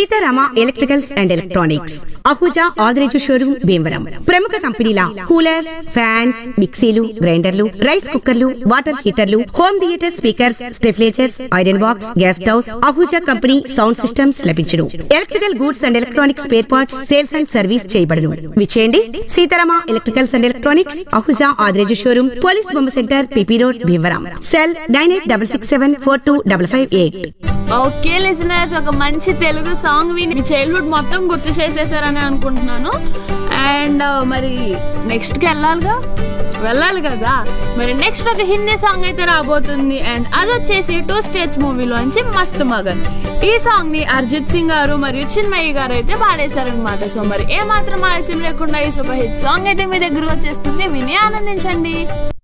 Sitarama electricals and electronics Ahuja Adireju showroom Bhimavaram ప్రముఖ కంపెనీల coolers fans మిక్సీలు గ్రైండర్లు రైస్ కుక్కర్లు వాటర్ హీటర్లు హోమ్ థియేటర్ స్పీకర్స్ స్టెఫ్లేచర్స్ iron box gas stoves Ahuja company sound systems లభించును electrical goods and electronics spare parts sales and service చేయబడును విచేయండి Seetharama electricals and electronics Ahuja Adireju showroom police బొమ్మ centre PP road Bhimavaram cell nine eight double six seven four two double five eight okay listeners ఒక మంచి Telugu song విని మీ childhood మొత్తం గుర్తు చేసేసారని అనుకుంటున్నాను and మరి నెక్స్ట్కి వెళ్ళాలిగా వెళ్ళాలి కదా మరి నెక్స్ట్ ఒక హిందీ సాంగ్ అయితే రాబోతుంది అండ్ అది వచ్చేసి టూ స్టేట్స్ మూవీలోంచి మస్త్ మగన్ ఈ సాంగ్ ని అర్జిత్ సింగ్ గారు మరియు చిన్మయ్య గారు అయితే పాడేశారనమాట సో మరి ఏ మాత్రం ఆలస్యం లేకుండా ఈ సూపర్ హిట్ సాంగ్ అయితే మీ దగ్గరకు వచ్చేస్తుంది విని ఆనందించండి